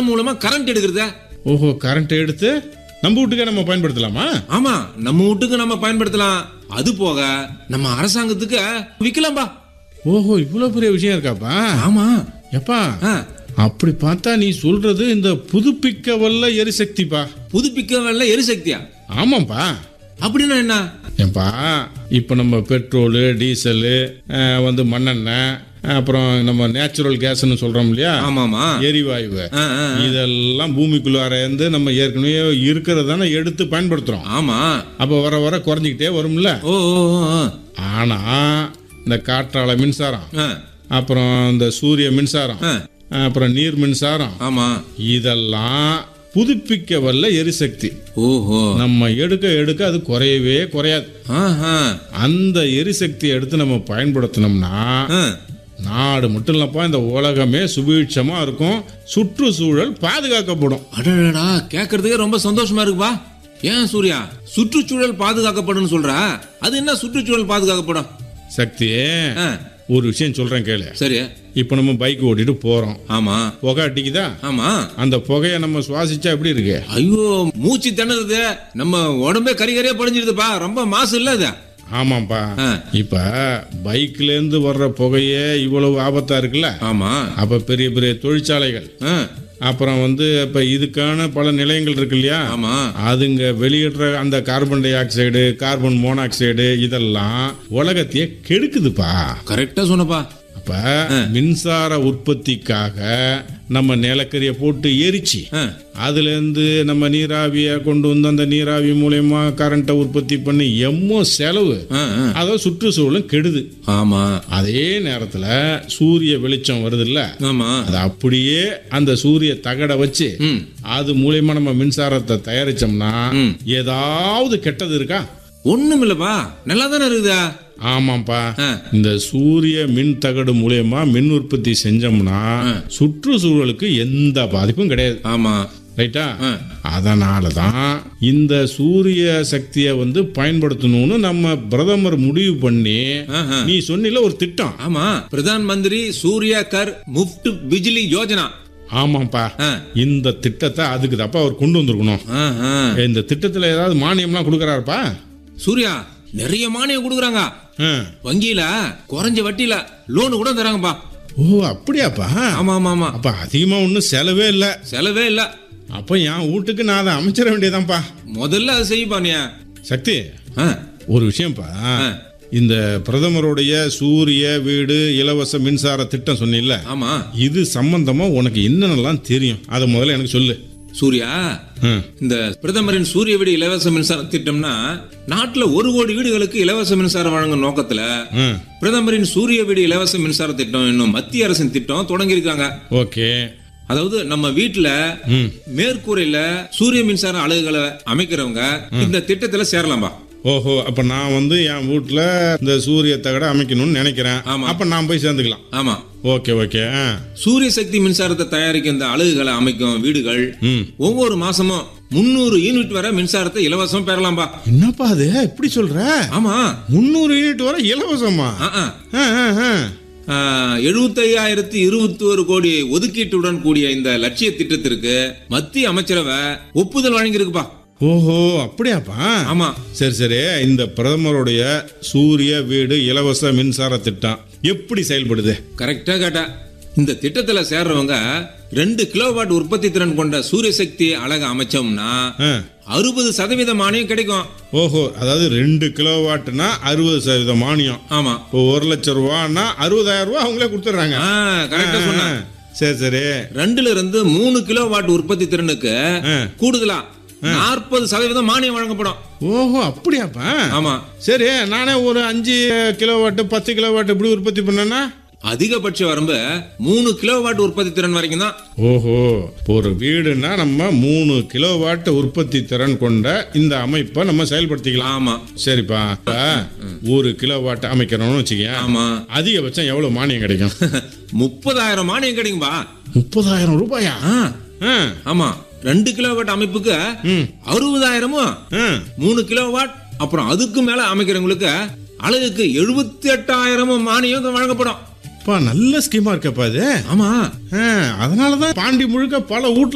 மூலமா கரண்ட் எடுக்கிறத ஓஹோ கரண்ட் எடுத்து நம்ம வீட்டுக்கே நம்ம பயன்படுத்தலாமா ஆமா நம்ம வீட்டுக்கு நம்ம பயன்படுத்தலாம் அது போக நம்ம அரசாங்கத்துக்கு விக்கலாம்பா ஓஹோ இவ்வளவு பெரிய விஷயம் இருக்காப்பா ஆமா எப்பா ஆ, அப்படி பார்த்தா நீ சொல்றது இந்த புதுப்பிக்க வல்ல எரிசக்திப்பா புதுப்பிக்க வெள்ள எரிசக்தியா ஆமாப்பா அப்படின்னா என்ன ஏன்பா இப்போ நம்ம பெட்ரோலு டீசலு அஹ், வந்து மண்ணெண்ணெய் அப்புறம் நம்ம நேச்சுரல் கேஸ்னு சொல்றோம் இல்லையா ஆமாமா எரிவாயு ஆ, ஆ, இதெல்லாம் பூமிக்குள்ளார இருந்து நம்ம ஏற்கனவே இருக்கிறதானே எடுத்து பயன்படுத்துறோம் ஆமா அப்போ வர வர குறைஞ்சிக்கிட்டே வரும்ல ஓ ஓ, ஓ, ஓ. ஆனா இந்த காற்றால மின்சாரம் ஆ, அப்புறம் இந்த சூரிய மின்சாரம் ஆ, அப்புறம் நீர் மின்சாரம் ஆமா இதெல்லாம் புதுப்பிக்க வல்ல எரிசக்தி ஓஹோ நம்ம எடுக்க எடுக்க அது குறையவே குறையாது ஆஹா. அந்த எரிசக்தியை எடுத்து நம்ம பயன்படுத்தினோம்னா ஆ, நாடு மட்டும் இல்லப்பா இந்த உலகமே சுபீட்சமா இருக்கும் சுற்றுச்சூழல் பாதுகாக்கப்படும் அடடடா கேட்கறதுக்கே ரொம்ப சந்தோஷமா இருக்குப்பா ஏன் சூர்யா சுற்றுச்சூழல் பாதுகாக்கப்படும் சொல்ற அது என்ன சுற்றுச்சூழல் பாதுகாக்கப்படும் சக்தி ஆ, ஒரு விஷயம் சொல்றேன் கேளு சரி இப்போ நம்ம பைக் ஓட்டிட்டு போறோம் ஆமா புகை அடிக்குதா ஆமா அந்த புகையை நம்ம சுவாசிச்சா எப்படி இருக்கு ஐயோ மூச்சு திணறுது நம்ம உடம்பே கறி கறியா படிஞ்சிருதுப்பா ரொம்ப மாசு இல்ல அது ஆமாப்பா ஆ. இப்ப பைக்ல இருந்து வர்ற புகையே இவ்வளவு ஆபத்தா இருக்குல்ல ஆமா அப்ப பெரிய பெரிய தொழிற்சாலைகள் ஆ, அப்புறம் வந்து இப்ப இதுக்கான பல நிலையங்கள் இருக்கு இல்லையா ஆமா அதுங்க வெளியிடுற அந்த carbon dioxide carbon monoxide இதெல்லாம் உலகத்தையே கெடுக்குதுப்பா கரெக்டா சொன்னப்பா அப்ப மின்சார உற்பத்திக்காக நம்ம நிலக்கரியை போட்டு எரிச்சு ஆ, அதுல இருந்து நம்ம நீராவியை கொண்டு வந்து அந்த நீராவி மூலயமா கரண்ட்டை உற்பத்தி பண்ணி எம்மோ செலவு ஆ, ஆ. அதை சுற்றுச்சூழலும் கெடுது ஆமா அதே நேரத்துல சூரிய வெளிச்சம் வருது இல்ல ஆமா அது அப்படியே அந்த சூரிய தகட வச்சு ம் அது மூலியமா நம்ம மின்சாரத்தை தயாரிச்சோம்னா ம். ஏதாவது கெட்டது இருக்கா ஒண்ணும் இல்லப்பா நல்லா தானே இருக்குதா ஆமாப்பா ஆ. இந்த சூரிய மின் தகடு மூலியமா மின் உற்பத்தி செஞ்சோம்னா சுற்றுச்சூழலுக்கு எந்த பாதிப்பும் கிடையாது ஆமா ரைட்டா ஆ. அதனால தான் இந்த சூரிய சக்தியை வந்து பயன்படுத்தணும்னு நம்ம பிரதமர் முடிவு பண்ணி ஆஹா. நீ சொன்னில ஒரு திட்டம் ஆமா பிரதான் மந்திரி சூர்யா கர் முஃப்ட் பிஜிலி யோஜனா ஆமாப்பா ஆ. இந்த திட்டத்தை அதுக்கு தப்பா அவர் கொண்டு வந்திருக்கணும் ஆஹா. இந்த திட்டத்துல ஏதாவது மானியம்லாம் கொடுக்கறாருப்பா சூர்யா நிறைய மானியம் கொடுக்குறாங்க ஆ. வங்கியில குறைஞ்ச வட்டியில லோனு கூட தராங்கப்பா ஓ அப்படியாப்பா ஆமா ஆமா ஆமா அப்ப அதிகமா ஒன்றும் செலவே இல்லை செலவே இல்ல அப்ப என் வீட்டுக்கு நான் அதை அமைச்சிட வேண்டியதான்ப்பா முதல்ல அது செய்யுப்பா நீ சக்தி ஆ, ஒரு விஷயம்ப்பா ஆ. இந்த பிரதமருடைய சூரிய வீடு இலவச மின்சார திட்டம் சொன்னில்ல ஆமா இது சம்பந்தமா உனக்கு என்னென்னலாம் தெரியும் அதை முதல்ல எனக்கு சொல்லு சூர்யா ம். இந்த பிரதமரின் சூரிய வீடு இலவச மின்சார திட்டம்னா நாட்டுல ஒரு கோடி வீடுகளுக்கு இலவச மின்சாரம் வழங்கும் நோக்கத்துல ம். பிரதமரின் சூரிய வீடு இலவச மின்சார திட்டம் என்னும் மத்திய அரசின் திட்டம் தொடங்கியிருக்காங்க ஓகே அதாவது நம்ம வீட்டுல ம் மேற்கூரையில சூரிய மின்சார அலகுகளை அமைக்கிறவங்க இந்த திட்டத்துல சேரலாம்பா ஓஹோ அப்ப நான் வந்து என் வீட்டுல இந்த சூரிய தகட அமைக்கணும்னு நினைக்கிறேன் ஆமா. அப்ப நான் போய் சேர்ந்துக்கலாம் ஆமா ஓகே ஓகே ஆ. சூரிய சக்தி மின்சாரத்தை தயாரிக்கும் இந்த அலகுகளை அமைக்கும் வீடுகள் ம் ஒவ்வொரு மாசமும் முன்னூறு யூனிட் வரை மின்சாரத்தை இலவசம் பெறலாம்பா என்னப்பா அது இப்படி சொல்ற ஆமா முந்நூறு யூனிட் வரை இலவசமா ஆ, ஆ. ஆ, ஆ, ஆ. எழுபத்தையாயிரத்தி இருபத்தி ஒரு கோடி ஒதுக்கீட்டுடன் கூடிய இந்த லட்சிய திட்டத்திற்கு மத்திய அமைச்சரவை ஒப்புதல் வழங்கியிருக்குப்பா ஓஹோ அப்படியாப்பா ஆமா சரி சரி இந்த பிரதமருடைய சூரிய வீடு இலவச மின்சார திட்டம் எப்படி செயல்படுது கரெக்டா கேட்டா இந்த திட்டத்துல சேர்றவங்க ரெண்டு கிலோவாட் உற்பத்தி திறன் கொண்ட சூரிய சக்தி அழக அமைச்சோம்னா ஆ. அறுபது சதவீத மானியம் கிடைக்கும் ஓஹோ அதாவது ரெண்டு கிலோ வாட்னா அறுபது சதவீதம் மானியம் ஆமா இப்போ ஒரு லட்சம் ரூபான்னா அறுபதாயிரம் ரூபாய் அவங்களே கொடுத்துட்றாங்க ஆ, கரெக்டா சொன்ன சரி சரி ரெண்டுல இருந்து மூணு கிலோவாட் உற்பத்தி திறனுக்கு ஆ. கூடுதலா நாற்பது சதவீதம் மானியம் வழங்கப்படும் ஓஹோ அப்படியாப்பா ஆமா சரி நானே ஒரு அஞ்சு கிலோ வாட்டு பத்து கிலோ வாட்டு இப்படி உற்பத்தி பண்ணேன்னா அதிகபட்ச வரம்பு மூணு கிலோவாட் உற்பத்தி திறன் வரைக்கும் தான் ஓஹோ இப்போ ஒரு வீடுனா நம்ம மூணு கிலோ வாட் உற்பத்தி திறன் கொண்ட இந்த அமைப்பை நம்ம செயல்படுத்திக்கலாம் ஆமா சரிப்பா இப்ப ஒரு கிலோ வாட் அமைக்கிறோம்னு வச்சுக்கேன் ஆமா அதிகபட்சம் எவ்வளவு மானியம் கிடைக்கும் முப்பதாயிரம் மானியம் கிடைக்கும்பா முப்பதாயிரம் ரூபாயா ஆ, ஆ, ஆமா ரெண்டு கிலோவாட் அமைப்புக்கு ம், அறுபதாயிரமும் ஆ. மூணு கிலோவாட் அப்புறம் அதுக்கு மேல அமைக்கிறவங்களுக்கு அழகுக்கு எழுபத்தி எட்டாயிரமும் மானியம் வழங்கப்படும் அப்பா நல்ல ஸ்கீமா இருக்கப்பா இது ஆமா ஆ, அதனாலதான் பாண்டி முழுக்க பல வீட்ல